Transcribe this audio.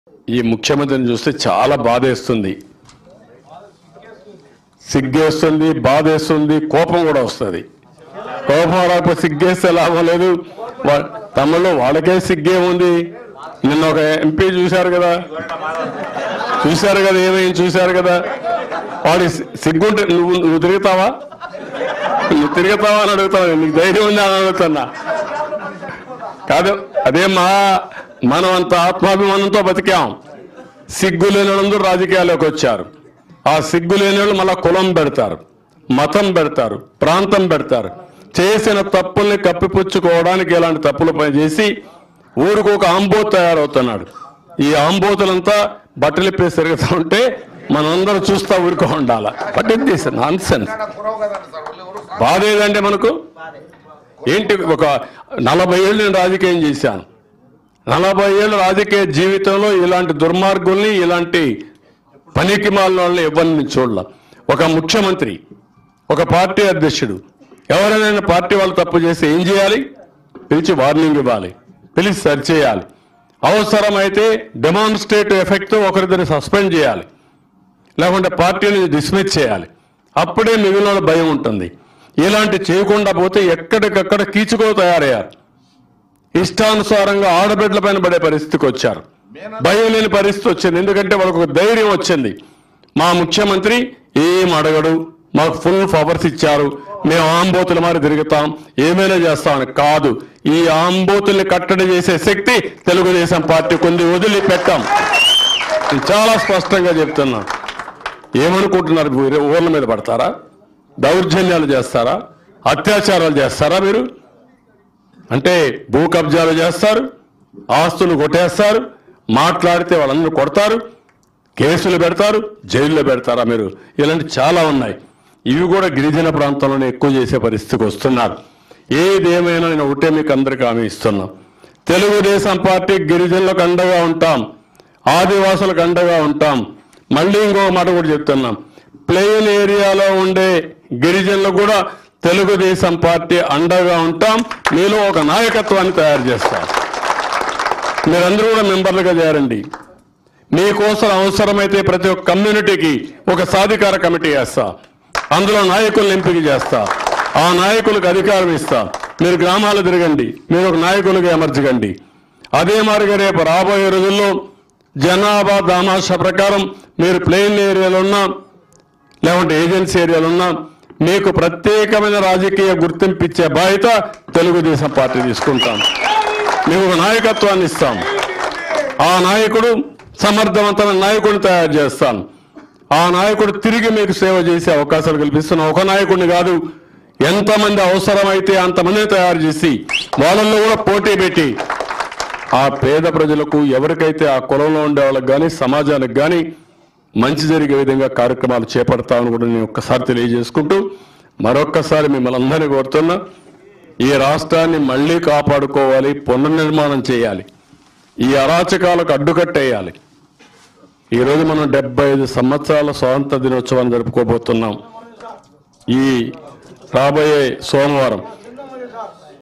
ఈ ముఖ్యమంత్రిని చూస్తే చాలా బాధేస్తుంది సిగ్గేస్తుంది బాధేస్తుంది కోపం కూడా వస్తుంది కోపం రాకపోతే సిగ్గేస్తే లాభం లేదు వా- తమలో వాళ్ళకే సిగ్గే ఉంది నిన్న ఒక ఎంపీ చూశారు కదా చూశారు కదా ఏమైంది చూశారు కదా వాడి సి- సిగ్గుంటే నువ్వు నువ్వు తిరుగుతావా నువ్వు తిరుగుతావా అని అడుగుతావు నీకు ధైర్యం ఉందా అని అడుగుతున్నా కాదు అదే మా మనం అంత ఆత్మాభిమానంతో బతికాం సిగ్గు లేని వాళ్ళందరూ రాజకీయాల్లోకి వచ్చారు ఆ సిగ్గు లేని వాళ్ళు మళ్ళా కులం పెడతారు మతం పెడతారు ప్రాంతం పెడతారు చేసిన తప్పుల్ని కప్పిపుచ్చుకోవడానికి ఇలాంటి తప్పులు పని చేసి ఊరికి ఒక ఆంబోత్ తయారవుతున్నాడు ఈ ఆంబోతులంతా బట్టలు ఇప్పేసి తిరుగుతూ ఉంటే మనందరం చూస్తా ఊరుకో ఉండాల బట్ ఇది నాన్ సెన్స్ బాధ ఏదంటే మనకు ఏంటి ఒక నలభై ఏళ్ళు నేను రాజకీయం చేశాను నలభై ఏళ్ళ రాజకీయ జీవితంలో ఇలాంటి దుర్మార్గుల్ని ఇలాంటి పనికి వాళ్ళని ఎవరిని చూడాల ఒక ముఖ్యమంత్రి ఒక పార్టీ అధ్యక్షుడు ఎవరైనా పార్టీ వాళ్ళు తప్పు చేస్తే ఏం చేయాలి పిలిచి వార్నింగ్ ఇవ్వాలి పిలిచి సరి చేయాలి అవసరమైతే డెమాన్స్ట్రేటివ్ ఎఫెక్ట్తో ఒకరిద్దరిని సస్పెండ్ చేయాలి లేకుంటే పార్టీని డిస్మిస్ చేయాలి అప్పుడే మిగిలిన వాళ్ళ భయం ఉంటుంది ఇలాంటి చేయకుండా పోతే ఎక్కడికక్కడ కీచుకో తయారయ్యారు ఇష్టానుసారంగా ఆడబిడ్డల పైన పడే పరిస్థితికి వచ్చారు భయం లేని పరిస్థితి వచ్చింది ఎందుకంటే వాళ్ళకు ఒక ధైర్యం వచ్చింది మా ముఖ్యమంత్రి ఏం అడగడు మాకు ఫుల్ పవర్స్ ఇచ్చారు మేము ఆంబోతుల మారి తిరుగుతాం ఏమైనా చేస్తామని కాదు ఈ ఆంబోతుల్ని కట్టడి చేసే శక్తి తెలుగుదేశం పార్టీ కొన్ని వదిలి పెట్టాం నేను చాలా స్పష్టంగా చెప్తున్నా ఏమనుకుంటున్నారు మీరు ఊర్ల మీద పడతారా దౌర్జన్యాలు చేస్తారా అత్యాచారాలు చేస్తారా మీరు అంటే భూ కబ్జాలు చేస్తారు ఆస్తులు కొట్టేస్తారు మాట్లాడితే వాళ్ళందరూ కొడతారు కేసులు పెడతారు జైల్లో పెడతారా మీరు ఇలాంటి చాలా ఉన్నాయి ఇవి కూడా గిరిజన ప్రాంతంలోనే ఎక్కువ చేసే పరిస్థితికి వస్తున్నారు ఏదేమైనా నేను ఒకటే మీకు అందరికీ హామీ ఇస్తున్నా తెలుగుదేశం పార్టీ గిరిజనులకు అండగా ఉంటాం ఆదివాసులకు అండగా ఉంటాం మళ్ళీ ఇంకో మాట కూడా చెప్తున్నాం ప్లెయిన్ ఏరియాలో ఉండే గిరిజనులకు కూడా తెలుగుదేశం పార్టీ అండగా ఉంటాం మీలో ఒక నాయకత్వాన్ని తయారు చేస్తాం మీరందరూ కూడా మెంబర్లుగా చేరండి మీకోసం అవసరమైతే ప్రతి ఒక్క కమ్యూనిటీకి ఒక సాధికార కమిటీ వేస్తా అందులో నాయకులను ఎంపిక చేస్తా ఆ నాయకులకు అధికారం ఇస్తా మీరు గ్రామాలు తిరగండి మీరు ఒక నాయకులుగా ఎమర్చగండి అదే మాదిరిగా రేపు రాబోయే రోజుల్లో జనాభా దామాషా ప్రకారం మీరు ప్లెయిన్ ఏరియాలో ఉన్నా లేకుంటే ఏజెన్సీ ఏరియాలో ఉన్నా మీకు ప్రత్యేకమైన రాజకీయ గుర్తింపు ఇచ్చే బాధ్యత తెలుగుదేశం పార్టీ తీసుకుంటాం మీకు ఒక నాయకత్వాన్ని ఇస్తాం ఆ నాయకుడు సమర్థవంతమైన నాయకుడిని తయారు చేస్తాం ఆ నాయకుడు తిరిగి మీకు సేవ చేసే అవకాశాలు కల్పిస్తున్న ఒక నాయకుడిని కాదు ఎంతమంది అవసరమైతే అంతమందిని తయారు చేసి వాళ్ళల్లో కూడా పోటీ పెట్టి ఆ పేద ప్రజలకు ఎవరికైతే ఆ కులంలో ఉండే వాళ్ళకి కానీ సమాజానికి కానీ మంచి జరిగే విధంగా కార్యక్రమాలు చేపడతామని కూడా నేను ఒక్కసారి తెలియజేసుకుంటూ మరొక్కసారి మిమ్మల్ని అందరినీ కోరుతున్నా ఈ రాష్ట్రాన్ని మళ్ళీ కాపాడుకోవాలి పునర్నిర్మాణం చేయాలి ఈ అరాచకాలకు అడ్డుకట్టేయాలి ఈరోజు మనం డెబ్బై ఐదు సంవత్సరాల స్వాతంత్ర దినోత్సవాన్ని జరుపుకోబోతున్నాం ఈ రాబోయే సోమవారం